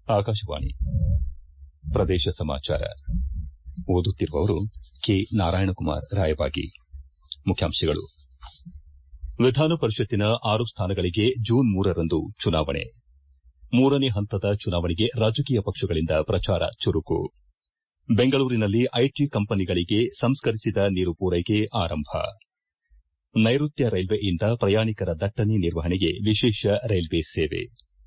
ಆಕಾಶವಾಣಿ ಪ್ರದೇಶ ಸಮಾಚಾರ ಓದುತ್ತಿರುವವರು ಕೆ ನಾರಾಯಣಕುಮಾರ್ ರಾಯಬಾಗಿ ಮುಖ್ಯಾಂಶಗಳು ವಿಧಾನ ಪರಿಷತ್ತಿನ ಆರು ಸ್ಥಾನಗಳಿಗೆ ಜೂನ್ ಮೂರರಂದು ಚುನಾವಣೆ ಮೂರನೇ ಹಂತದ ಚುನಾವಣೆಗೆ ರಾಜಕೀಯ ಪಕ್ಷಗಳಿಂದ ಪ್ರಚಾರ ಚುರುಕು ಬೆಂಗಳೂರಿನಲ್ಲಿ ಐಟಿ ಕಂಪನಿಗಳಿಗೆ ಸಂಸ್ಕರಿಸಿದ ನೀರು ಪೂರೈಕೆ ಆರಂಭ ನೈಋತ್ಯ ರೈಲ್ವೆಯಿಂದ ಪ್ರಯಾಣಿಕರ ದಟ್ಟಣೆ ನಿರ್ವಹಣೆಗೆ ವಿಶೇಷ ರೈಲ್ವೆ ಸೇವೆ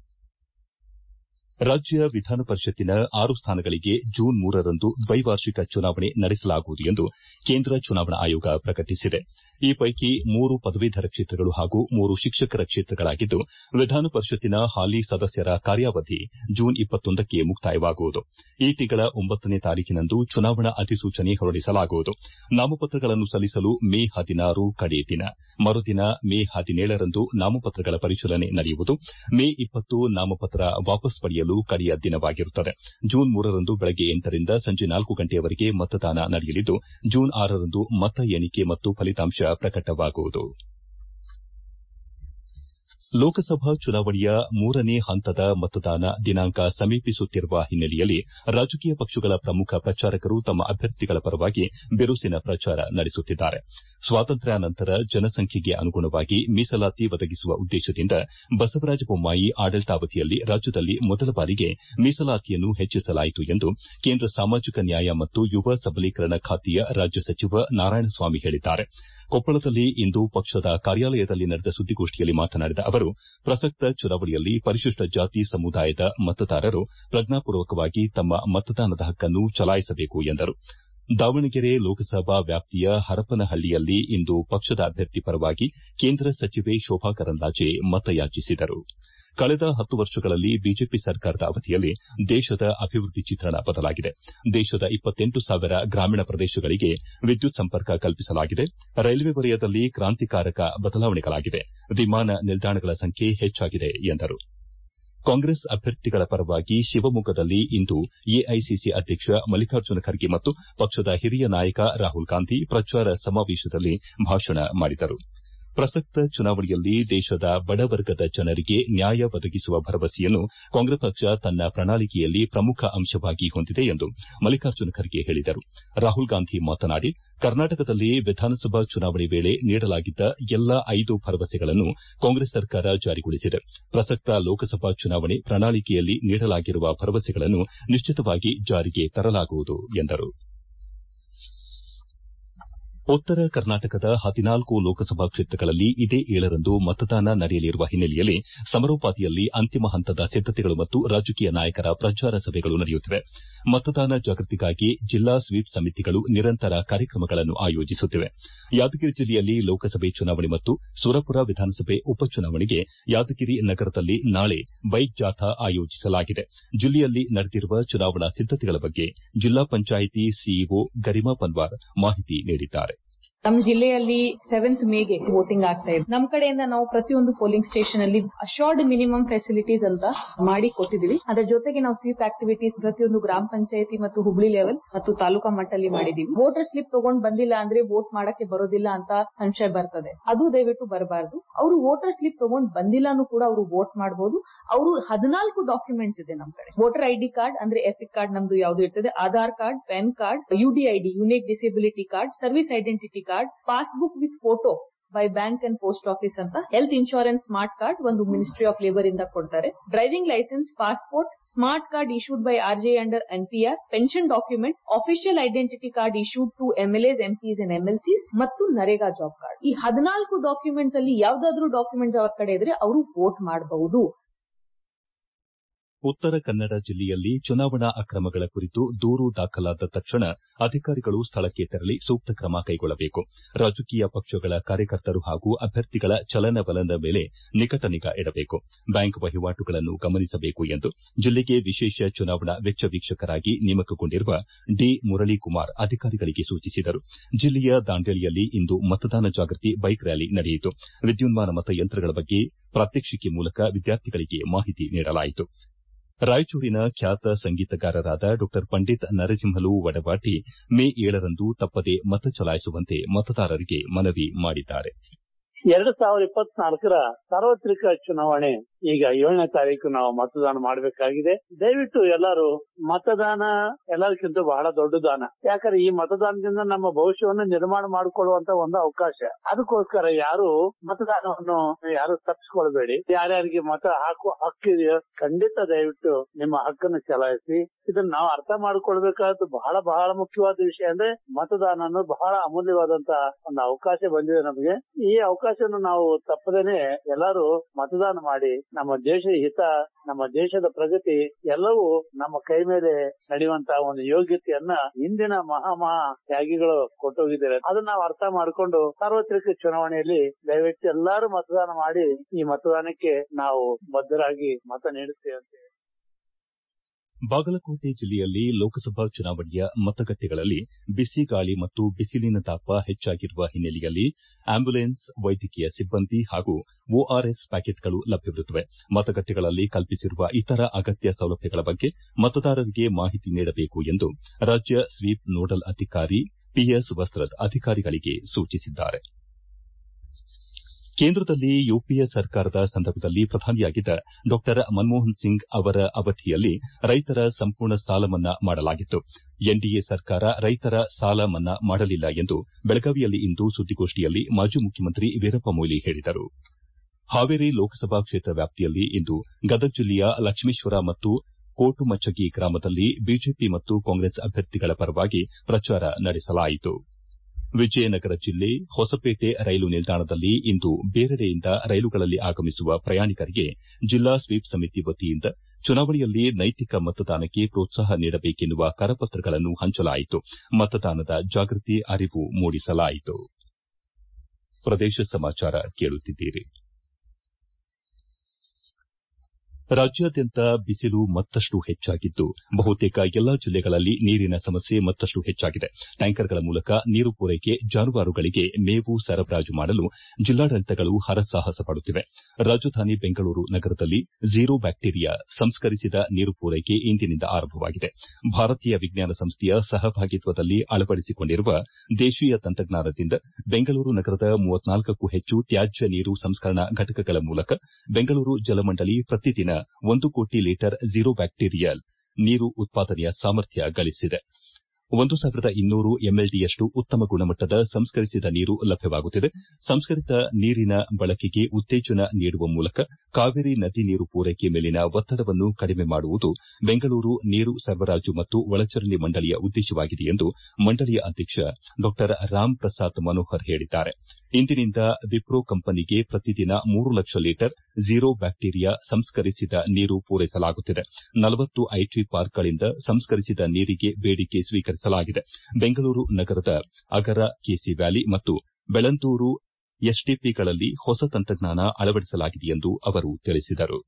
ರಾಜ್ಯ ವಿಧಾನ ಪರಿಷತ್ತಿನ ಆರು ಸ್ಥಾನಗಳಿಗೆ ಜೂನ್ ಮೂರರಂದು ದ್ವೈವಾರ್ಷಿಕ ಚುನಾವಣೆ ನಡೆಸಲಾಗುವುದು ಎಂದು ಕೇಂದ್ರ ಚುನಾವಣಾ ಆಯೋಗ ಪ್ರಕಟಿಸಿದೆ ಈ ಪೈಕಿ ಮೂರು ಪದವೀಧರ ಕ್ಷೇತ್ರಗಳು ಹಾಗೂ ಮೂರು ಶಿಕ್ಷಕರ ಕ್ಷೇತ್ರಗಳಾಗಿದ್ದು ವಿಧಾನ ಪರಿಷತ್ತಿನ ಹಾಲಿ ಸದಸ್ಯರ ಕಾರ್ಯಾವಧಿ ಜೂನ್ ಕ್ಕೆ ಮುಕ್ತಾಯವಾಗುವುದು ಈ ತಿಂಗಳ ಒಂಬತ್ತನೇ ತಾರೀಖಿನಂದು ಚುನಾವಣಾ ಅಧಿಸೂಚನೆ ಹೊರಡಿಸಲಾಗುವುದು ನಾಮಪತ್ರಗಳನ್ನು ಸಲ್ಲಿಸಲು ಮೇ ಹದಿನಾರು ಕಡೇ ದಿನ ಮರುದಿನ ಮೇ ಹದಿನೇಳರಂದು ನಾಮಪತ್ರಗಳ ಪರಿಶೀಲನೆ ನಡೆಯುವುದು ಮೇ ಇಪ್ಪತ್ತು ನಾಮಪತ್ರ ವಾಪಸ್ ಪಡೆಯಲು ಕಡೆಯ ದಿನವಾಗಿರುತ್ತದೆ ಜೂನ್ ಮೂರರಂದು ಬೆಳಗ್ಗೆ ಎಂಟರಿಂದ ಸಂಜೆ ನಾಲ್ಕು ಗಂಟೆಯವರೆಗೆ ಮತದಾನ ನಡೆಯಲಿದ್ದು ಜೂನ್ ಆರರಂದು ಮತ ಎಣಿಕೆ ಮತ್ತು ಫಲಿತಾಂಶ ಪ್ರಕಟವಾಗುವುದು ಲೋಕಸಭಾ ಚುನಾವಣೆಯ ಮೂರನೇ ಹಂತದ ಮತದಾನ ದಿನಾಂಕ ಸಮೀಪಿಸುತ್ತಿರುವ ಹಿನ್ನೆಲೆಯಲ್ಲಿ ರಾಜಕೀಯ ಪಕ್ಷಗಳ ಪ್ರಮುಖ ಪ್ರಚಾರಕರು ತಮ್ಮ ಅಭ್ಯರ್ಥಿಗಳ ಪರವಾಗಿ ಬಿರುಸಿನ ಪ್ರಚಾರ ನಡೆಸುತ್ತಿದ್ದಾರೆ ಸ್ವಾತಂತ್ರ್ಯಾನಂತರ ಜನಸಂಖ್ಯೆಗೆ ಅನುಗುಣವಾಗಿ ಮೀಸಲಾತಿ ಒದಗಿಸುವ ಉದ್ದೇಶದಿಂದ ಬಸವರಾಜ ಬೊಮ್ಮಾಯಿ ಆಡಳಿತಾವಧಿಯಲ್ಲಿ ರಾಜ್ಯದಲ್ಲಿ ಮೊದಲ ಬಾರಿಗೆ ಮೀಸಲಾತಿಯನ್ನು ಹೆಚ್ಚಿಸಲಾಯಿತು ಎಂದು ಕೇಂದ್ರ ಸಾಮಾಜಿಕ ನ್ಯಾಯ ಮತ್ತು ಯುವ ಸಬಲೀಕರಣ ಖಾತೆಯ ರಾಜ್ಯ ಸಚಿವ ನಾರಾಯಣಸ್ವಾಮಿ ಹೇಳಿದ್ದಾರೆ ಕೊಪ್ಪಳದಲ್ಲಿ ಇಂದು ಪಕ್ಷದ ಕಾರ್ಯಾಲಯದಲ್ಲಿ ನಡೆದ ಸುದ್ದಿಗೋಷ್ಠಿಯಲ್ಲಿ ಮಾತನಾಡಿದ ಅವರು ಪ್ರಸಕ್ತ ಚುನಾವಣೆಯಲ್ಲಿ ಪರಿಶಿಷ್ಟ ಜಾತಿ ಸಮುದಾಯದ ಮತದಾರರು ಪ್ರಜ್ಞಾಪೂರ್ವಕವಾಗಿ ತಮ್ಮ ಮತದಾನದ ಹಕ್ಕನ್ನು ಚಲಾಯಿಸಬೇಕು ಎಂದರು ದಾವಣಗೆರೆ ಲೋಕಸಭಾ ವ್ಯಾಪ್ತಿಯ ಹರಪನಹಳ್ಳಿಯಲ್ಲಿ ಇಂದು ಪಕ್ಷದ ಅಭ್ಯರ್ಥಿ ಪರವಾಗಿ ಕೇಂದ್ರ ಸಚಿವೆ ಶೋಭಾ ಕರಂದ್ಲಾಜೆ ಮತಯಾಚಿಸಿದರು ಕಳೆದ ಹತ್ತು ವರ್ಷಗಳಲ್ಲಿ ಬಿಜೆಪಿ ಸರ್ಕಾರದ ಅವಧಿಯಲ್ಲಿ ದೇಶದ ಅಭಿವೃದ್ದಿ ಚಿತ್ರಣ ಬದಲಾಗಿದೆ ದೇಶದ ಇಪ್ಪತ್ತೆಂಟು ಸಾವಿರ ಗ್ರಾಮೀಣ ಪ್ರದೇಶಗಳಿಗೆ ವಿದ್ಯುತ್ ಸಂಪರ್ಕ ಕಲ್ಪಿಸಲಾಗಿದೆ ರೈಲ್ವೆ ವಲಯದಲ್ಲಿ ಕ್ರಾಂತಿಕಾರಕ ಬದಲಾವಣೆಗಳಾಗಿವೆ ವಿಮಾನ ನಿಲ್ದಾಣಗಳ ಸಂಖ್ಯೆ ಹೆಚ್ಚಾಗಿದೆ ಎಂದರು ಕಾಂಗ್ರೆಸ್ ಅಭ್ಯರ್ಥಿಗಳ ಪರವಾಗಿ ಶಿವಮೊಗ್ಗದಲ್ಲಿ ಇಂದು ಎಐಸಿಸಿ ಅಧ್ಯಕ್ಷ ಮಲ್ಲಿಕಾರ್ಜುನ ಖರ್ಗೆ ಮತ್ತು ಪಕ್ಷದ ಹಿರಿಯ ನಾಯಕ ರಾಹುಲ್ ಗಾಂಧಿ ಪ್ರಚಾರ ಸಮಾವೇಶದಲ್ಲಿ ಭಾಷಣ ಮಾಡಿದರು ಪ್ರಸಕ್ತ ಚುನಾವಣೆಯಲ್ಲಿ ದೇಶದ ಬಡವರ್ಗದ ಜನರಿಗೆ ನ್ಯಾಯ ಒದಗಿಸುವ ಭರವಸೆಯನ್ನು ಕಾಂಗ್ರೆಸ್ ಪಕ್ಷ ತನ್ನ ಪ್ರಣಾಳಿಕೆಯಲ್ಲಿ ಪ್ರಮುಖ ಅಂಶವಾಗಿ ಹೊಂದಿದೆ ಎಂದು ಮಲ್ಲಿಕಾರ್ಜುನ ಖರ್ಗೆ ಹೇಳಿದರು ರಾಹುಲ್ ಗಾಂಧಿ ಮಾತನಾಡಿ ಕರ್ನಾಟಕದಲ್ಲಿ ವಿಧಾನಸಭಾ ಚುನಾವಣೆ ವೇಳೆ ನೀಡಲಾಗಿದ್ದ ಎಲ್ಲಾ ಐದು ಭರವಸೆಗಳನ್ನು ಕಾಂಗ್ರೆಸ್ ಸರ್ಕಾರ ಜಾರಿಗೊಳಿಸಿದೆ ಪ್ರಸಕ್ತ ಲೋಕಸಭಾ ಚುನಾವಣೆ ಪ್ರಣಾಳಿಕೆಯಲ್ಲಿ ನೀಡಲಾಗಿರುವ ಭರವಸೆಗಳನ್ನು ನಿಶ್ಚಿತವಾಗಿ ಜಾರಿಗೆ ತರಲಾಗುವುದು ಎಂದರು ಉತ್ತರ ಕರ್ನಾಟಕದ ಹದಿನಾಲ್ಕು ಲೋಕಸಭಾ ಕ್ಷೇತ್ರಗಳಲ್ಲಿ ಇದೇ ಏಳರಂದು ಮತದಾನ ನಡೆಯಲಿರುವ ಹಿನ್ನೆಲೆಯಲ್ಲಿ ಸಮರೋಪಾದಿಯಲ್ಲಿ ಅಂತಿಮ ಹಂತದ ಸಿದ್ದತೆಗಳು ಮತ್ತು ರಾಜಕೀಯ ನಾಯಕರ ಪ್ರಚಾರ ಸಭೆಗಳು ನಡೆಯುತ್ತಿವೆ ಮತದಾನ ಜಾಗೃತಿಗಾಗಿ ಜಿಲ್ಲಾ ಸ್ವೀಪ್ ಸಮಿತಿಗಳು ನಿರಂತರ ಕಾರ್ಯಕ್ರಮಗಳನ್ನು ಆಯೋಜಿಸುತ್ತಿವೆ ಯಾದಗಿರಿ ಜಿಲ್ಲೆಯಲ್ಲಿ ಲೋಕಸಭೆ ಚುನಾವಣೆ ಮತ್ತು ಸುರಪುರ ವಿಧಾನಸಭೆ ಉಪಚುನಾವಣೆಗೆ ಯಾದಗಿರಿ ನಗರದಲ್ಲಿ ನಾಳೆ ಬೈಕ್ ಜಾಥಾ ಆಯೋಜಿಸಲಾಗಿದೆ ಜಿಲ್ಲೆಯಲ್ಲಿ ನಡೆದಿರುವ ಚುನಾವಣಾ ಸಿದ್ದತೆಗಳ ಬಗ್ಗೆ ಜಿಲ್ಲಾ ಪಂಚಾಯಿತಿ ಸಿಇಒ ಗರಿಮಾ ಪನ್ವಾರ್ ಮಾಹಿತಿ ನೀಡಿದ್ದಾರೆ ನಮ್ಮ ಜಿಲ್ಲೆಯಲ್ಲಿ ಸೆವೆಂತ್ ಮೇಗೆ ವೋಟಿಂಗ್ ಆಗ್ತಾ ಇದೆ ನಮ್ಮ ಕಡೆಯಿಂದ ನಾವು ಪ್ರತಿಯೊಂದು ಪೋಲಿಂಗ್ ಸ್ಟೇಷನ್ ಅಲ್ಲಿ ಅಶೋರ್ಡ್ ಮಿನಿಮಮ್ ಫೆಸಿಲಿಟೀಸ್ ಅಂತ ಮಾಡಿ ಕೊಟ್ಟಿದೀವಿ ಅದರ ಜೊತೆಗೆ ನಾವು ಸ್ವೀಪ್ ಆಕ್ಟಿವಿಟೀಸ್ ಪ್ರತಿಯೊಂದು ಗ್ರಾಮ ಪಂಚಾಯತಿ ಮತ್ತು ಹುಬ್ಳಿ ಲೆವೆಲ್ ಮತ್ತು ತಾಲೂಕಾ ಮಟ್ಟದಲ್ಲಿ ಮಾಡಿದೀವಿ ವೋಟರ್ ಸ್ಲಿಪ್ ತಗೊಂಡ್ ಬಂದಿಲ್ಲ ಅಂದ್ರೆ ವೋಟ್ ಮಾಡಕ್ಕೆ ಬರೋದಿಲ್ಲ ಅಂತ ಸಂಶಯ ಬರ್ತದೆ ಅದು ದಯವಿಟ್ಟು ಬರಬಾರದು ಅವರು ವೋಟರ್ ಸ್ಲಿಪ್ ತಗೊಂಡ್ ಬಂದಿಲ್ಲಾನು ಕೂಡ ಅವರು ವೋಟ್ ಮಾಡಬಹುದು ಅವರು ಹದಿನಾಲ್ಕು ಡಾಕ್ಯುಮೆಂಟ್ಸ್ ಇದೆ ನಮ್ಮ ಕಡೆ ವೋಟರ್ ಐಡಿ ಕಾರ್ಡ್ ಅಂದ್ರೆ ಎಪಿಕ್ ಕಾರ್ಡ್ ನಮ್ದು ಯಾವ್ದು ಇರ್ತದೆ Aadhaar card PAN card UDID unique disability card service identity card passbook with photo by bank and post office ಅಂತ ಹೆಲ್ತ್ ಇನ್ಶೂರೆನ್ಸ್ ಸ್ಮಾರ್ಟ್ ಕಾರ್ಡ್ ಒಂದು ಮಿನಿಸ್ಟ್ರಿ ಆಫ್ ಲೇಬರ್ ಇಂದ ಕೊಡ್ತಾರೆ driving licence passport smart card issued by RJ under NPR pension document official identity card issued to MLAs MPs and MLCs ಮತ್ತು NREGA job card ಈ ಹದಿನಾಲ್ಕು documents ಅಲ್ಲಿ ಯಾವ್ದಾದ್ರು documents ಅವರ ಕಡೆ ಇದ್ರೆ ಅವರು ವೋಟ್ ಮಾಡಬಹುದು ಉತ್ತರ ಕನ್ನಡ ಜಿಲ್ಲೆಯಲ್ಲಿ ಚುನಾವಣಾ ಅಕ್ರಮಗಳ ಕುರಿತು ದೂರು ದಾಖಲಾದ ತಕ್ಷಣ ಅಧಿಕಾರಿಗಳು ಸ್ಥಳಕ್ಕೆ ತೆರಳಿ ಸೂಕ್ತ ಕ್ರಮ ಕೈಗೊಳ್ಳಬೇಕು ರಾಜಕೀಯ ಪಕ್ಷಗಳ ಕಾರ್ಯಕರ್ತರು ಹಾಗೂ ಅಭ್ಯರ್ಥಿಗಳ ಚಲನವಲನದ ಮೇಲೆ ನಿಕಟ ನಿಗಾ ಇಡಬೇಕು ಬ್ಯಾಂಕ್ ವಹಿವಾಟುಗಳನ್ನು ಗಮನಿಸಬೇಕು ಎಂದು ಜಿಲ್ಲೆಗೆ ವಿಶೇಷ ಚುನಾವಣಾ ವೆಚ್ಚ ವೀಕ್ಷಕರಾಗಿ ನೇಮಕಗೊಂಡಿರುವ ಡಿ ಮುರಳೀಕುಮಾರ್ ಅಧಿಕಾರಿಗಳಿಗೆ ಸೂಚಿಸಿದರು ಜಿಲ್ಲೆಯ ದಾಂಡೇಲಿಯಲ್ಲಿ ಇಂದು ಮತದಾನ ಜಾಗೃತಿ ಬೈಕ್ ರ್ಯಾಲಿ ನಡೆಯಿತು ವಿದ್ಯುನ್ಮಾನ ಮತಯಂತ್ರಗಳ ಬಗ್ಗೆ ಪ್ರಾತ್ಯಕ್ಷಿಕೆ ಮೂಲಕ ವಿದ್ಯಾರ್ಥಿಗಳಿಗೆ ಮಾಹಿತಿ ನೀಡಲಾಯಿತು ರಾಯಚೂರಿನ ಖ್ಯಾತ ಸಂಗೀತಗಾರರಾದ ಡಾ ಪಂಡಿತ್ ನರಸಿಂಹಲು ವಡವಾಟಿ ಮೇ ಏಳರಂದು ತಪ್ಪದೆ ಮತ ಚಲಾಯಿಸುವಂತೆ ಮತದಾರರಿಗೆ ಮನವಿ ಮಾಡಿದ್ದಾರೆ ಎರಡು ಸಾವಿರದ ಇಪ್ಪತ್ನಾಲ್ಕರ ಸಾರ್ವತ್ರಿಕ ಚುನಾವಣೆ ಈಗ ಏಳನೇ ತಾರೀಕು ನಾವು ಮತದಾನ ಮಾಡಬೇಕಾಗಿದೆ ದಯವಿಟ್ಟು ಎಲ್ಲರೂ ಮತದಾನ ಎಲ್ಲದಕ್ಕಿಂತ ಬಹಳ ದೊಡ್ಡ ದಾನ ಯಾಕಂದ್ರೆ ಈ ಮತದಾನದಿಂದ ನಮ್ಮ ಭವಿಷ್ಯವನ್ನು ನಿರ್ಮಾಣ ಮಾಡಿಕೊಳ್ಳುವಂತ ಒಂದು ಅವಕಾಶ ಅದಕ್ಕೋಸ್ಕರ ಯಾರು ಮತದಾನವನ್ನು ಯಾರು ತಪ್ಪಿಸ್ಕೊಳ್ಬೇಡಿ ಯಾರ್ಯಾರಿಗೆ ಮತ ಹಾಕುವ ಹಕ್ಕಿದೆಯೋ ಖಂಡಿತ ದಯವಿಟ್ಟು ನಿಮ್ಮ ಹಕ್ಕನ್ನು ಚಲಾಯಿಸಿ ಇದನ್ನ ನಾವು ಅರ್ಥ ಮಾಡ್ಕೊಳ್ಬೇಕಾದ ಬಹಳ ಬಹಳ ಮುಖ್ಯವಾದ ವಿಷಯ ಅಂದ್ರೆ ಮತದಾನ ಅನ್ನೋದು ಬಹಳ ಅಮೂಲ್ಯವಾದಂತಹ ಒಂದು ಅವಕಾಶ ಬಂದಿದೆ ನಮಗೆ ಈ ಅವಕಾಶವನ್ನು ನಾವು ತಪ್ಪದೇನೆ ಎಲ್ಲರೂ ಮತದಾನ ಮಾಡಿ ನಮ್ಮ ದೇಶದ ಹಿತ ನಮ್ಮ ದೇಶದ ಪ್ರಗತಿ ಎಲ್ಲವೂ ನಮ್ಮ ಕೈ ಮೇಲೆ ನಡೆಯುವಂತಹ ಒಂದು ಯೋಗ್ಯತೆಯನ್ನ ಇಂದಿನ ಮಹಾಮಹಾ ತ್ಯಾಗಿಗಳು ಕೊಟ್ಟೋಗಿದ್ದಾರೆ ಅದನ್ನ ನಾವು ಅರ್ಥ ಮಾಡಿಕೊಂಡು ಸಾರ್ವತ್ರಿಕ ಚುನಾವಣೆಯಲ್ಲಿ ದಯವಿಟ್ಟು ಎಲ್ಲರೂ ಮತದಾನ ಮಾಡಿ ಈ ಮತದಾನಕ್ಕೆ ನಾವು ಬದ್ಧರಾಗಿ ಮತ ನೀಡುತ್ತೇವೆ ಅಂತ ಬಾಗಲಕೋಟೆ ಜಿಲ್ಲೆಯಲ್ಲಿ ಲೋಕಸಭಾ ಚುನಾವಣೆಯ ಮತಗಟ್ಟೆಗಳಲ್ಲಿ ಬಿಸಿ ಗಾಳಿ ಮತ್ತು ಬಿಸಿಲಿನ ತಾಪ ಹೆಚ್ಚಾಗಿರುವ ಹಿನ್ನೆಲೆಯಲ್ಲಿ ಆಂಬ್ಯುಲೆನ್ಸ್ ವೈದ್ಯಕೀಯ ಸಿಬ್ಬಂದಿ ಹಾಗೂ ಒಆರ್ಎಸ್ ಪ್ಯಾಕೆಟ್ಗಳು ಲಭ್ಯವಿರುತ್ತವೆ ಮತಗಟ್ಟೆಗಳಲ್ಲಿ ಕಲ್ಪಿಸಿರುವ ಇತರ ಅಗತ್ಯ ಸೌಲಭ್ಯಗಳ ಬಗ್ಗೆ ಮತದಾರರಿಗೆ ಮಾಹಿತಿ ನೀಡಬೇಕು ಎಂದು ರಾಜ್ಯ ಸ್ವೀಪ್ ನೋಡಲ್ ಅಧಿಕಾರಿ ಪಿಎಸ್ ವಸ್ತ್ರದ್ ಅಧಿಕಾರಿಗಳಿಗೆ ಸೂಚಿಸಿದ್ದಾರೆ ಕೇಂದ್ರದಲ್ಲಿ ಯುಪಿಎ ಸರ್ಕಾರದ ಸಂದರ್ಭದಲ್ಲಿ ಪ್ರಧಾನಿಯಾಗಿದ್ದ ಡಾ ಮನಮೋಹನ್ ಸಿಂಗ್ ಅವರ ಅವಧಿಯಲ್ಲಿ ರೈತರ ಸಂಪೂರ್ಣ ಸಾಲ ಮನ್ನಾ ಮಾಡಲಾಗಿತ್ತು ಎನ್ಡಿಎ ಸರ್ಕಾರ ರೈತರ ಸಾಲ ಮನ್ನಾ ಮಾಡಲಿಲ್ಲ ಎಂದು ಬೆಳಗಾವಿಯಲ್ಲಿಂದು ಸುದ್ದಿಗೋಷ್ಠಿಯಲ್ಲಿ ಮಾಜಿ ಮುಖ್ಯಮಂತ್ರಿ ವೀರಪ್ಪ ಮೊಯ್ಲಿ ಹೇಳಿದರು ಹಾವೇರಿ ಲೋಕಸಭಾ ಕ್ಷೇತ್ರ ವ್ಯಾಪ್ತಿಯಲ್ಲಿ ಇಂದು ಗದಗ ಜಿಲ್ಲೆಯ ಲಕ್ಷ್ಮೇಶ್ವರ ಮತ್ತು ಕೋಟುಮಚ್ಚಗಿ ಗ್ರಾಮದಲ್ಲಿ ಬಿಜೆಪಿ ಮತ್ತು ಕಾಂಗ್ರೆಸ್ ಅಭ್ಯರ್ಥಿಗಳ ಪರವಾಗಿ ಪ್ರಚಾರ ನಡೆಸಲಾಯಿತು ವಿಜಯನಗರ ಜಿಲ್ಲೆ ಹೊಸಪೇಟೆ ರೈಲು ನಿಲ್ದಾಣದಲ್ಲಿ ಇಂದು ಬೇರೆಡೆಯಿಂದ ರೈಲುಗಳಲ್ಲಿ ಆಗಮಿಸುವ ಪ್ರಯಾಣಿಕರಿಗೆ ಜಿಲ್ಲಾ ಸ್ವೀಪ್ ಸಮಿತಿ ವತಿಯಿಂದ ಚುನಾವಣೆಯಲ್ಲಿ ನೈತಿಕ ಮತದಾನಕ್ಕೆ ಪ್ರೋತ್ಸಾಹ ನೀಡಬೇಕೆನ್ನುವ ಕರಪತ್ರಗಳನ್ನು ಹಂಚಲಾಯಿತು ಮತದಾನದ ಜಾಗೃತಿ ಅರಿವು ಮೂಡಿಸಲಾಯಿತು ಪ್ರದೇಶ ಸಮಾಚಾರ ಕೇಳುತ್ತಿದ್ದೀರಿ ರಾಜ್ಯಾದ್ಯಂತ ಬಿಸಿಲು ಮತ್ತಷ್ಟು ಹೆಚ್ಚಾಗಿದ್ದು ಬಹುತೇಕ ಎಲ್ಲಾ ಜಿಲ್ಲೆಗಳಲ್ಲಿ ನೀರಿನ ಸಮಸ್ಯೆ ಮತ್ತಷ್ಟು ಹೆಚ್ಚಾಗಿದೆ ಟ್ಯಾಂಕರ್ಗಳ ಮೂಲಕ ನೀರು ಪೂರೈಕೆ ಜಾನುವಾರುಗಳಿಗೆ ಮೇವು ಸರಬರಾಜು ಮಾಡಲು ಜಿಲ್ಲಾಡಳಿತಗಳು ಹರಸಾಹಸ ಪಡುತ್ತಿವೆ ರಾಜಧಾನಿ ಬೆಂಗಳೂರು ನಗರದಲ್ಲಿ ಝೀರೋ ಬ್ಯಾಕ್ಟೀರಿಯಾ ಸಂಸ್ಕರಿಸಿದ ನೀರು ಪೂರೈಕೆ ಇಂದಿನಿಂದ ಆರಂಭವಾಗಿದೆ ಭಾರತೀಯ ವಿಜ್ಞಾನ ಸಂಸ್ಥೆಯ ಸಹಭಾಗಿತ್ವದಲ್ಲಿ ಅಳವಡಿಸಿಕೊಂಡಿರುವ ದೇಶೀಯ ತಂತ್ರಜ್ಞಾನದಿಂದ ಬೆಂಗಳೂರು ನಗರದ ಮೂವತ್ನಾಲ್ಕಕ್ಕೂ ಹೆಚ್ಚು ತ್ಯಾಜ್ಯ ನೀರು ಸಂಸ್ಕರಣಾ ಘಟಕಗಳ ಮೂಲಕ ಬೆಂಗಳೂರು ಜಲಮಂಡಳಿ ಪ್ರತಿದಿನ ಒಂದು ಕೋಟಿ ಲೀಟರ್ ಝೀರೋ ಬ್ಯಾಕ್ಟೀರಿಯಲ್ ನೀರು ಉತ್ಪಾದನೆಯ ಸಾಮರ್ಥ್ಯ ಗಳಿಸಿದೆ ಒಂದು ಸಾವಿರದ ಇನ್ನೂರು ಎಂಎಲ್ಡಿಯಷ್ಟು ಉತ್ತಮ ಗುಣಮಟ್ಟದ ಸಂಸ್ಕರಿಸಿದ ನೀರು ಲಭ್ಯವಾಗುತ್ತಿದೆ ಸಂಸ್ಕರಿತ ನೀರಿನ ಬಳಕೆಗೆ ಉತ್ತೇಜನ ನೀಡುವ ಮೂಲಕ ಕಾವೇರಿ ನದಿ ನೀರು ಪೂರೈಕೆ ಮೇಲಿನ ಒತ್ತಡವನ್ನು ಕಡಿಮೆ ಮಾಡುವುದು ಬೆಂಗಳೂರು ನೀರು ಸರಬರಾಜು ಮತ್ತು ಒಳಚರಂಡಿ ಮಂಡಳಿಯ ಉದ್ದೇಶವಾಗಿದೆ ಎಂದು ಮಂಡಳಿಯ ಅಧ್ಯಕ್ಷ ಡಾ ರಾಮ್ ಪ್ರಸಾದ್ ಮನೋಹರ್ ಹೇಳಿದ್ದಾರೆ ಇಂದಿನಿಂದ ವಿಪ್ರೋ ಕಂಪನಿಗೆ ಪ್ರತಿದಿನ ಮೂರು ಲಕ್ಷ ಲೀಟರ್ ಝೀರೋ ಬ್ಯಾಕ್ಟೀರಿಯಾ ಸಂಸ್ಕರಿಸಿದ ನೀರು ಪೂರೈಸಲಾಗುತ್ತಿದೆ ನಲವತ್ತು ಐಟಿ ಪಾರ್ಕ್ಗಳಿಂದ ಸಂಸ್ಕರಿಸಿದ ನೀರಿಗೆ ಬೇಡಿಕೆ ಸ್ವೀಕರಿಸಲಾಗಿದೆ ಬೆಂಗಳೂರು ನಗರದ ಅಗರ ಕೆಸಿ ವ್ಯಾಲಿ ಮತ್ತು ಬೆಳಂದೂರು ಎಸ್ಟಿಪಿಗಳಲ್ಲಿ ಹೊಸ ತಂತ್ರಜ್ಞಾನ ಅಳವಡಿಸಲಾಗಿದೆ ಎಂದು ಅವರು ತಿಳಿಸಿದರು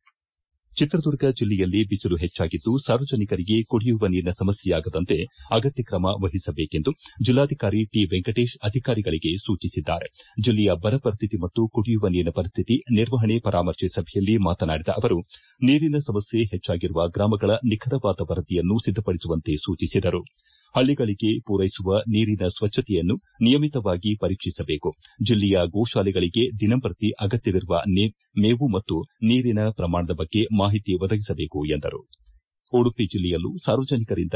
ಚಿತ್ರದುರ್ಗ ಜಿಲ್ಲೆಯಲ್ಲಿ ಬಿಸಿಲು ಹೆಚ್ಚಾಗಿದ್ದು ಸಾರ್ವಜನಿಕರಿಗೆ ಕುಡಿಯುವ ನೀರಿನ ಸಮಸ್ಯೆಯಾಗದಂತೆ ಅಗತ್ಯ ಕ್ರಮ ವಹಿಸಬೇಕೆಂದು ಜಿಲ್ಲಾಧಿಕಾರಿ ಟಿ ವೆಂಕಟೇಶ್ ಅಧಿಕಾರಿಗಳಿಗೆ ಸೂಚಿಸಿದ್ದಾರೆ ಜಿಲ್ಲೆಯ ಬರ ಪರಿಸ್ಥಿತಿ ಮತ್ತು ಕುಡಿಯುವ ನೀರಿನ ಪರಿಸ್ಥಿತಿ ನಿರ್ವಹಣೆ ಪರಾಮರ್ಶೆ ಸಭೆಯಲ್ಲಿ ಮಾತನಾಡಿದ ಅವರು ನೀರಿನ ಸಮಸ್ಯೆ ಹೆಚ್ಚಾಗಿರುವ ಗ್ರಾಮಗಳ ನಿಖರವಾದ ವರದಿಯನ್ನು ಸಿದ್ದಪಡಿಸುವಂತೆ ಸೂಚಿಸಿದರು ಹಳ್ಳಿಗಳಿಗೆ ಪೂರೈಸುವ ನೀರಿನ ಸ್ವಚ್ಛತೆಯನ್ನು ನಿಯಮಿತವಾಗಿ ಪರೀಕ್ಷಿಸಬೇಕು ಜಿಲ್ಲೆಯ ಗೋಶಾಲೆಗಳಿಗೆ ದಿನಂಪ್ರತಿ ಅಗತ್ಯವಿರುವ ಮೇವು ಮತ್ತು ನೀರಿನ ಪ್ರಮಾಣದ ಬಗ್ಗೆ ಮಾಹಿತಿ ಒದಗಿಸಬೇಕು ಎಂದರು ಉಡುಪಿ ಜಿಲ್ಲೆಯಲ್ಲೂ ಸಾರ್ವಜನಿಕರಿಂದ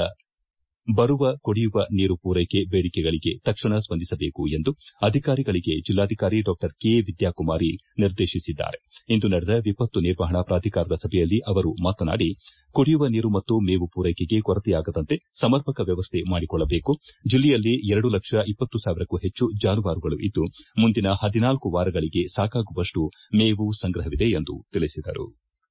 ಬರುವ ಕುಡಿಯುವ ನೀರು ಪೂರೈಕೆ ಬೇಡಿಕೆಗಳಿಗೆ ತಕ್ಷಣ ಸ್ಪಂದಿಸಬೇಕು ಎಂದು ಅಧಿಕಾರಿಗಳಿಗೆ ಜಿಲ್ಲಾಧಿಕಾರಿ ಡಾ ಕೆ ವಿದ್ಯಾಕುಮಾರಿ ನಿರ್ದೇಶಿಸಿದ್ದಾರೆ ಇಂದು ನಡೆದ ವಿಪತ್ತು ನಿರ್ವಹಣಾ ಪ್ರಾಧಿಕಾರದ ಸಭೆಯಲ್ಲಿ ಅವರು ಮಾತನಾಡಿ ಕುಡಿಯುವ ನೀರು ಮತ್ತು ಮೇವು ಪೂರೈಕೆಗೆ ಕೊರತೆಯಾಗದಂತೆ ಸಮರ್ಪಕ ವ್ಯವಸ್ಥೆ ಮಾಡಿಕೊಳ್ಳಬೇಕು ಜಿಲ್ಲೆಯಲ್ಲಿ ಎರಡು ಲಕ್ಷ ಇಪ್ಪತ್ತು ಸಾವಿರಕ್ಕೂ ಹೆಚ್ಚು ಜಾನುವಾರುಗಳು ಇದ್ದು ಮುಂದಿನ ಹದಿನಾಲ್ಕು ವಾರಗಳಿಗೆ ಸಾಕಾಗುವಷ್ಟು ಮೇವು ಸಂಗ್ರಹವಿದೆ ಎಂದು ತಿಳಿಸಿದರು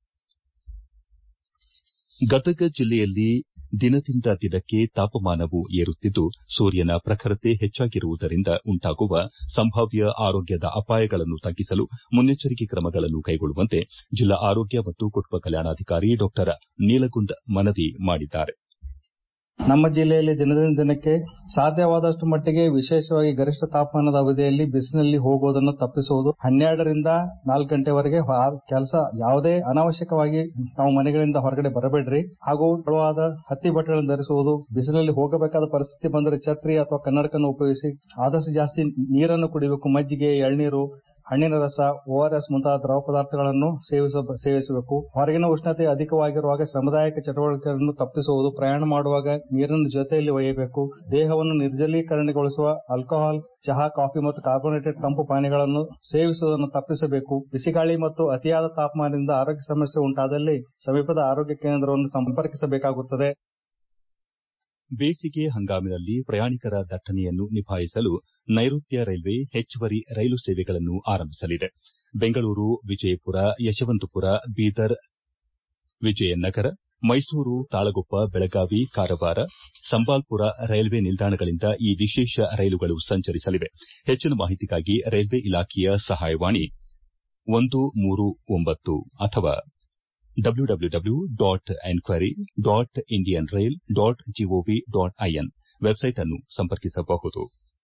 ಗದಗ ಜಿಲ್ಲೆಯಲ್ಲಿ ದಿನದಿಂದ ದಿನಕ್ಕೆ ತಾಪಮಾನವು ಏರುತ್ತಿದ್ದು ಸೂರ್ಯನ ಪ್ರಖರತೆ ಹೆಚ್ಚಾಗಿರುವುದರಿಂದ ಉಂಟಾಗುವ ಸಂಭಾವ್ಯ ಆರೋಗ್ಯದ ಅಪಾಯಗಳನ್ನು ತಗ್ಗಿಸಲು ಮುನ್ನೆಚ್ಚರಿಕೆ ಕ್ರಮಗಳನ್ನು ಕೈಗೊಳ್ಳುವಂತೆ ಜಿಲ್ಲಾ ಆರೋಗ್ಯ ಮತ್ತು ಕುಟುಂಬ ಕಲ್ಯಾಣಾಧಿಕಾರಿ ಡಾ ನೀಲಗುಂದ್ ಮನವಿ ಮಾಡಿದ್ದಾರೆ ನಮ್ಮ ಜಿಲ್ಲೆಯಲ್ಲಿ ದಿನದಿಂದ ದಿನಕ್ಕೆ ಸಾಧ್ಯವಾದಷ್ಟು ಮಟ್ಟಿಗೆ ವಿಶೇಷವಾಗಿ ಗರಿಷ್ಠ ತಾಪಮಾನದ ಅವಧಿಯಲ್ಲಿ ಬಿಸಿಲಿನಲ್ಲಿ ಹೋಗುವುದನ್ನು ತಪ್ಪಿಸುವುದು ಹನ್ನೆರಡರಿಂದ ನಾಲ್ಕು ಗಂಟೆವರೆಗೆ ಕೆಲಸ ಯಾವುದೇ ಅನಾವಶ್ಯಕವಾಗಿ ನಾವು ಮನೆಗಳಿಂದ ಹೊರಗಡೆ ಬರಬೇಡ್ರಿ ಹಾಗೂ ತೆಳುವಾದ ಹತ್ತಿ ಬಟ್ಟೆಗಳನ್ನು ಧರಿಸುವುದು ಬಿಸಿಲಿನಲ್ಲಿ ಹೋಗಬೇಕಾದ ಪರಿಸ್ಥಿತಿ ಬಂದರೆ ಛತ್ರಿ ಅಥವಾ ಕನ್ನಡಕವನ್ನು ಉಪಯೋಗಿಸಿ ಆದಷ್ಟು ಜಾಸ್ತಿ ನೀರನ್ನು ಕುಡಿಬೇಕು ಮಜ್ಜಿಗೆ ಎಳ್ನೀರು ಹಣ್ಣಿನ ರಸ ಓಆರ್ಎಸ್ ಮುಂತಾದ ದ್ರವ ಪದಾರ್ಥಗಳನ್ನು ಸೇವಿಸಬೇಕು ಹೊರಗಿನ ಉಷ್ಣತೆ ಅಧಿಕವಾಗಿರುವಾಗ ಶ್ರಮದಾಯಕ ಚಟುವಟಿಕೆಗಳನ್ನು ತಪ್ಪಿಸುವುದು ಪ್ರಯಾಣ ಮಾಡುವಾಗ ನೀರನ್ನು ಜೊತೆಯಲ್ಲಿ ಒಯ್ಯಬೇಕು ದೇಹವನ್ನು ನಿರ್ಜಲೀಕರಣಗೊಳಿಸುವ ಆಲ್ಕೋಹಾಲ್ ಚಹಾ ಕಾಫಿ ಮತ್ತು ಕಾರ್ಬೋನೇಟೆಡ್ ತಂಪು ಪಾನೀಯಗಳನ್ನು ಸೇವಿಸುವುದನ್ನು ತಪ್ಪಿಸಬೇಕು ಬಿಸಿಗಾಳಿ ಮತ್ತು ಅತಿಯಾದ ತಾಪಮಾನದಿಂದ ಆರೋಗ್ಯ ಸಮಸ್ಯೆ ಉಂಟಾದಲ್ಲಿ ಸಮೀಪದ ಆರೋಗ್ಯ ಕೇಂದ್ರವನ್ನು ಸಂಪರ್ಕಿಸಬೇಕಾಗುತ್ತದೆ ಬೇಸಿಗೆ ಹಂಗಾಮಿನಲ್ಲಿ ಪ್ರಯಾಣಿಕರ ದಟ್ಟಣೆಯನ್ನು ನಿಭಾಯಿಸಲು ನೈಋತ್ಯ ರೈಲ್ವೆ ಹೆಚ್ಚುವರಿ ರೈಲು ಸೇವೆಗಳನ್ನು ಆರಂಭಿಸಲಿದೆ ಬೆಂಗಳೂರು ವಿಜಯಪುರ ಯಶವಂತಪುರ ಬೀದರ್ ವಿಜಯನಗರ ಮೈಸೂರು ತಾಳಗುಪ್ಪ ಬೆಳಗಾವಿ ಕಾರವಾರ ಸಂಬಾಲ್ಪುರ ರೈಲ್ವೆ ನಿಲ್ದಾಣಗಳಿಂದ ಈ ವಿಶೇಷ ರೈಲುಗಳು ಸಂಚರಿಸಲಿವೆ ಹೆಚ್ಚಿನ ಮಾಹಿತಿಗಾಗಿ ರೈಲ್ವೆ ಇಲಾಖೆಯ ಸಹಾಯವಾಣಿ ಒಂದು ಮೂರು ಒಂಬತ್ತು ಅಥವಾ W W W dot enquiry dot Indian rail dot gov dot in website ಅನ್ನು ಸಂಪರ್ಕಿಸಬಹುದು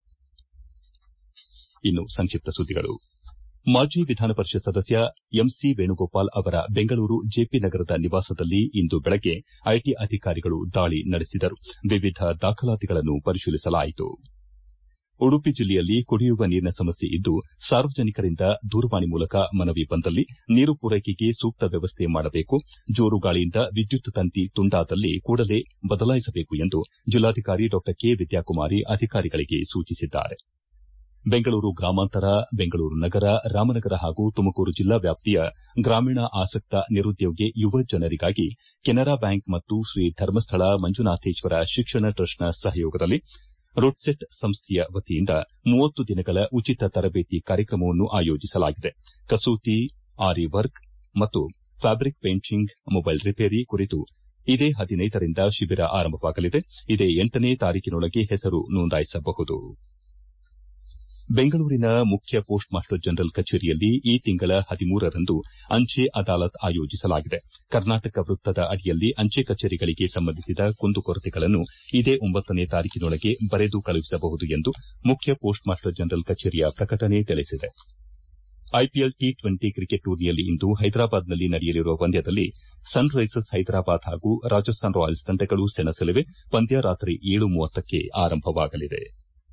ಇನ್ನು ಸಂಕ್ಷಿಪ್ತ ಸುದ್ದಿಗಳು ಮಾಜಿ ವಿಧಾನ ಪರಿಷತ್ ಸದಸ್ಯ ಎಂಸಿ ವೇಣುಗೋಪಾಲ್ ಅವರ ಬೆಂಗಳೂರು ಜೆಪಿ ನಗರದ ನಿವಾಸದಲ್ಲಿ ಇಂದು ಬೆಳಗ್ಗೆ ಐಟಿ ಅಧಿಕಾರಿಗಳು ದಾಳಿ ನಡೆಸಿದರು ವಿವಿಧ ದಾಖಲಾತಿಗಳನ್ನು ಪರಿಶೀಲಿಸಲಾಯಿತು ಉಡುಪಿ ಜಿಲ್ಲೆಯಲ್ಲಿ ಕುಡಿಯುವ ನೀರಿನ ಸಮಸ್ಯೆ ಇದ್ದು ಸಾರ್ವಜನಿಕರಿಂದ ದೂರವಾಣಿ ಮೂಲಕ ಮನವಿ ಬಂದಲ್ಲಿ ನೀರು ಪೂರೈಕೆಗೆ ಸೂಕ್ತ ವ್ಯವಸ್ಥೆ ಮಾಡಬೇಕು ಜೋರು ಗಾಳಿಯಿಂದ ವಿದ್ಯುತ್ ತಂತಿ ತುಂಡಾದಲ್ಲಿ ಕೂಡಲೇ ಬದಲಾಯಿಸಬೇಕು ಎಂದು ಜಿಲ್ಲಾಧಿಕಾರಿ ಡಾ ಕೆ ವಿದ್ಯಾಕುಮಾರಿ ಅಧಿಕಾರಿಗಳಿಗೆ ಸೂಚಿಸಿದ್ದಾರೆ ಬೆಂಗಳೂರು ಗ್ರಾಮಾಂತರ ಬೆಂಗಳೂರು ನಗರ ರಾಮನಗರ ಹಾಗೂ ತುಮಕೂರು ಜಿಲ್ಲಾ ವ್ಯಾಪ್ತಿಯ ಗ್ರಾಮೀಣ ಆಸಕ್ತ ನಿರುದ್ಯೋಗಿ ಯುವ ಜನರಿಗಾಗಿ ಕೆನರಾ ಬ್ಯಾಂಕ್ ಮತ್ತು ಶ್ರೀ ಧರ್ಮಸ್ಥಳ ಮಂಜುನಾಥೇಶ್ವರ ಶಿಕ್ಷಣ ಟ್ರಸ್ಟ್ನ ಸಹಯೋಗದಲ್ಲಿ ರುಡ್ಸೆಟ್ ಸಂಸ್ಥೆಯ ವತಿಯಿಂದ ಮೂವತ್ತು ದಿನಗಳ ಉಚಿತ ತರಬೇತಿ ಕಾರ್ಯಕ್ರಮವನ್ನು ಆಯೋಜಿಸಲಾಗಿದೆ ಕಸೂತಿ ಆರಿ ವರ್ಕ್ ಮತ್ತು ಫ್ಯಾಬ್ರಿಕ್ ಪೇಂಟಿಂಗ್ ಮೊಬೈಲ್ ರಿಪೇರಿ ಕುರಿತು ಇದೇ ಹದಿನೈದರಿಂದ ಶಿಬಿರ ಆರಂಭವಾಗಲಿದೆ ಇದೇ ಎಂಟನೇ ತಾರೀಕಿನೊಳಗೆ ಹೆಸರು ನೋಂದಾಯಿಸಬಹುದು ಬೆಂಗಳೂರಿನ ಮುಖ್ಯ ಪೋಸ್ಟ್ ಮಾಸ್ಟರ್ ಜನರಲ್ ಕಚೇರಿಯಲ್ಲಿ ಈ ತಿಂಗಳ ಹದಿಮೂರರಂದು ಅಂಚೆ ಅದಾಲತ್ ಆಯೋಜಿಸಲಾಗಿದೆ ಕರ್ನಾಟಕ ವೃತ್ತದ ಅಡಿಯಲ್ಲಿ ಅಂಚೆ ಕಚೇರಿಗಳಿಗೆ ಸಂಬಂಧಿಸಿದ ಕುಂದುಕೊರತೆಗಳನ್ನು ಇದೇ ಒಂಬತ್ತನೇ ತಾರೀಕಿನೊಳಗೆ ಬರೆದು ಕಳುಹಿಸಬಹುದು ಎಂದು ಮುಖ್ಯ ಪೋಸ್ಟ್ ಮಾಸ್ಟರ್ ಜನರಲ್ ಕಚೇರಿಯ ಪ್ರಕಟಣೆ ತಿಳಿಸಿದೆ ಐಪಿಎಲ್ ಟಿ ಟ್ವೆಂಟಿ ಕ್ರಿಕೆಟ್ ಟೂರ್ನಿಯಲ್ಲಿ ಇಂದು ಹೈದರಾಬಾದ್ನಲ್ಲಿ ನಡೆಯಲಿರುವ ಪಂದ್ಯದಲ್ಲಿ ಸನ್ ರೈಸರ್ಸ್ ಹೈದರಾಬಾದ್ ಹಾಗೂ ರಾಜಸ್ಥಾನ್ ರಾಯಲ್ಸ್ ತಂಡಗಳು ಸೆಣಸಲಿವೆ ಪಂದ್ಯ ರಾತ್ರಿ ಏಳು ಮೂವತ್ತಕ್ಕೆ ಆರಂಭವಾಗಲಿದೆ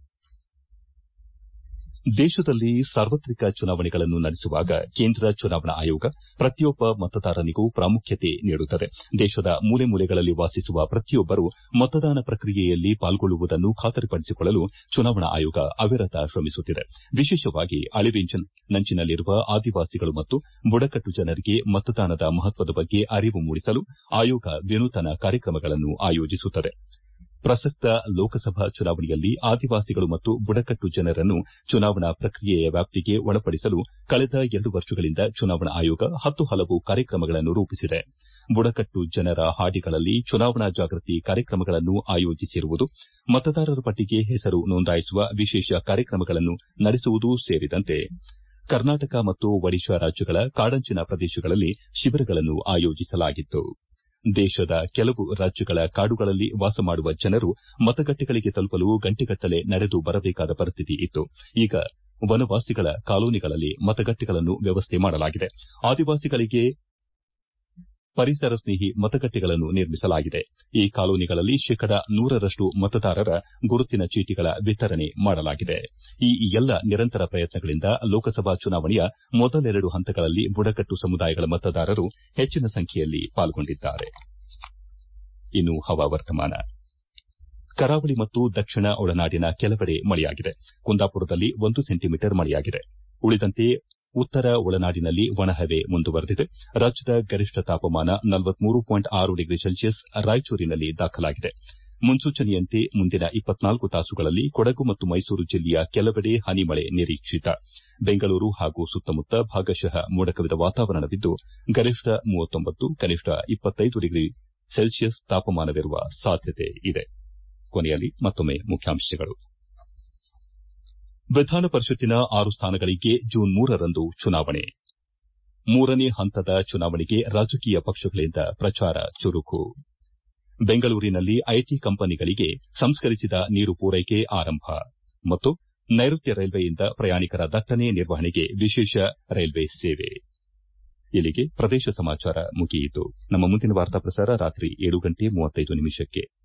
ದೇಶದಲ್ಲಿ ಸಾರ್ವತ್ರಿಕ ಚುನಾವಣೆಗಳನ್ನು ನಡೆಸುವಾಗ ಕೇಂದ್ರ ಚುನಾವಣಾ ಆಯೋಗ ಪ್ರತಿಯೊಬ್ಬ ಮತದಾರನಿಗೂ ಪ್ರಾಮುಖ್ಯತೆ ನೀಡುತ್ತದೆ ದೇಶದ ಮೂಲೆ ಮೂಲೆಗಳಲ್ಲಿ ವಾಸಿಸುವ ಪ್ರತಿಯೊಬ್ಬರು ಮತದಾನ ಪ್ರಕ್ರಿಯೆಯಲ್ಲಿ ಪಾಲ್ಗೊಳ್ಳುವುದನ್ನು ಖಾತರಿಪಡಿಸಿಕೊಳ್ಳಲು ಚುನಾವಣಾ ಆಯೋಗ ಅವಿರತ ಶ್ರಮಿಸುತ್ತಿದೆ ವಿಶೇಷವಾಗಿ ಅಳಿವಿನಂಚಿನಲ್ಲಿರುವ ಆದಿವಾಸಿಗಳು ಮತ್ತು ಬುಡಕಟ್ಟು ಜನರಿಗೆ ಮತದಾನದ ಮಹತ್ವದ ಬಗ್ಗೆ ಅರಿವು ಮೂಡಿಸಲು ಆಯೋಗ ವಿನೂತನ ಕಾರ್ಯಕ್ರಮಗಳನ್ನು ಆಯೋಜಿಸುತ್ತದೆ ಪ್ರಸಕ್ತ ಲೋಕಸಭಾ ಚುನಾವಣೆಯಲ್ಲಿ ಆದಿವಾಸಿಗಳು ಮತ್ತು ಬುಡಕಟ್ಟು ಜನರನ್ನು ಚುನಾವಣಾ ಪ್ರಕ್ರಿಯೆಯ ವ್ಯಾಪ್ತಿಗೆ ಒಳಪಡಿಸಲು ಕಳೆದ ಎರಡು ವರ್ಷಗಳಿಂದ ಚುನಾವಣಾ ಆಯೋಗ ಹತ್ತು ಹಲವು ಕಾರ್ಯಕ್ರಮಗಳನ್ನು ರೂಪಿಸಿದೆ ಬುಡಕಟ್ಟು ಜನರ ಹಾಡಿಗಳಲ್ಲಿ ಚುನಾವಣಾ ಜಾಗೃತಿ ಕಾರ್ಯಕ್ರಮಗಳನ್ನು ಆಯೋಜಿಸಿರುವುದು ಮತದಾರರ ಪಟ್ಟಿಗೆ ಹೆಸರು ನೋಂದಾಯಿಸುವ ವಿಶೇಷ ಕಾರ್ಯಕ್ರಮಗಳನ್ನು ನಡೆಸುವುದೂ ಸೇರಿದಂತೆ ಕರ್ನಾಟಕ ಮತ್ತು ಒಡಿಶಾ ರಾಜ್ಯಗಳ ಕಾಡಂಚಿನ ಪ್ರದೇಶಗಳಲ್ಲಿ ಶಿಬಿರಗಳನ್ನು ಆಯೋಜಿಸಲಾಗಿತ್ತು ದೇಶದ ಕೆಲವು ರಾಜ್ಯಗಳ ಕಾಡುಗಳಲ್ಲಿ ವಾಸ ಮಾಡುವ ಜನರು ಮತಗಟ್ಟೆಗಳಿಗೆ ತಲುಪಲು ಗಂಟೆಗಟ್ಟಲೆ ನಡೆದು ಬರಬೇಕಾದ ಪರಿಸ್ಥಿತಿ ಇತ್ತು ಈಗ ವನವಾಸಿಗಳ ಕಾಲೋನಿಗಳಲ್ಲಿ ಮತಗಟ್ಟೆಗಳನ್ನು ವ್ಯವಸ್ಥೆ ಮಾಡಲಾಗಿದೆ ಆದಿವಾಸಿಗಳಿಗೆ ಪರಿಸರ ಸ್ನೇಹಿ ಮತಗಟ್ಟೆಗಳನ್ನು ನಿರ್ಮಿಸಲಾಗಿದೆ ಈ ಕಾಲೋನಿಗಳಲ್ಲಿ ಶೇಕಡ ನೂರರಷ್ಟು ಮತದಾರರ ಗುರುತಿನ ಚೀಟಿಗಳ ವಿತರಣೆ ಮಾಡಲಾಗಿದೆ ಈ ಎಲ್ಲ ನಿರಂತರ ಪ್ರಯತ್ನಗಳಿಂದ ಲೋಕಸಭಾ ಚುನಾವಣೆಯ ಮೊದಲೆರಡು ಹಂತಗಳಲ್ಲಿ ಬುಡಕಟ್ಟು ಸಮುದಾಯಗಳ ಮತದಾರರು ಹೆಚ್ಚಿನ ಸಂಖ್ಯೆಯಲ್ಲಿ ಪಾಲ್ಗೊಂಡಿದ್ದಾರೆ ಇನ್ನು ಹವಾವರ್ತಮಾನ ಕರಾವಳಿ ಮತ್ತು ದಕ್ಷಿಣ ಒಳನಾಡಿನ ಕೆಲವೆಡೆ ಮಳೆಯಾಗಿದೆ ಕುಂದಾಪುರದಲ್ಲಿ ಒಂದು ಸೆಂಟಿಮೀಟರ್ ಮಳೆಯಾಗಿದೆ ಉಳಿದಂತೆ ಉತ್ತರ ಒಳನಾಡಿನಲ್ಲಿ ಒಣಹವೆ ಮುಂದುವರೆದಿದೆ ರಾಜ್ಯದ ಗರಿಷ್ಠ ತಾಪಮಾನ ಡಿಗ್ರಿ ಸೆಲ್ಸಿಯಸ್ ರಾಯಚೂರಿನಲ್ಲಿ ದಾಖಲಾಗಿದೆ ಮುನ್ಸೂಚನೆಯಂತೆ ಮುಂದಿನ ಇಪ್ಪತ್ನಾಲ್ಕು ತಾಸುಗಳಲ್ಲಿ ಕೊಡಗು ಮತ್ತು ಮೈಸೂರು ಜಿಲ್ಲೆಯ ಕೆಲವೆಡೆ ಹನಿ ಮಳೆ ನಿರೀಕ್ಷಿತ ಬೆಂಗಳೂರು ಹಾಗೂ ಸುತ್ತಮುತ್ತ ಭಾಗಶಃ ಮೋಡಕವಿದ ವಾತಾವರಣವಿದ್ದು ಗರಿಷ್ಠ ಕನಿಷ್ಠ ಡಿಗ್ರಿ ಸೆಲ್ಸಿಯಸ್ ತಾಪಮಾನವಿರುವ ಸಾಧ್ಯತೆ ಇದೆ ಕೊನೆಯಲ್ಲಿ ಮತ್ತೊಮ್ಮೆ ಮುಖ್ಯಾಂಶಗಳು ವಿಧಾನ ಪರಿಷತ್ತಿನ ಆರು ಸ್ಥಾನಗಳಿಗೆ ಜೂನ್ ಮೂರರಂದು ಚುನಾವಣೆ ಮೂರನೇ ಹಂತದ ಚುನಾವಣೆಗೆ ರಾಜಕೀಯ ಪಕ್ಷಗಳಿಂದ ಪ್ರಚಾರ ಚುರುಕು ಬೆಂಗಳೂರಿನಲ್ಲಿ ಐಟಿ ಕಂಪನಿಗಳಿಗೆ ಸಂಸ್ಕರಿಸಿದ ನೀರು ಪೂರೈಕೆ ಆರಂಭ ಮತ್ತು ನೈಋತ್ಯ ರೈಲ್ವೆಯಿಂದ ಪ್ರಯಾಣಿಕರ ದಟ್ಟಣೆ ನಿರ್ವಹಣೆಗೆ ವಿಶೇಷ ರೈಲ್ವೆ ಸೇವೆ ಇಲ್ಲಿಗೆ ಪ್ರದೇಶ ಸಮಾಚಾರ ಮುಗಿಯಿತು ನಮ್ಮ ಮುಂದಿನ ವಾರ್ತಾ ಪ್ರಸಾರ ರಾತ್ರಿ ಏಳು ಗಂಟೆ ಮೂವತ್ತೈದು ನಿಮಿಷಕ್ಕೆ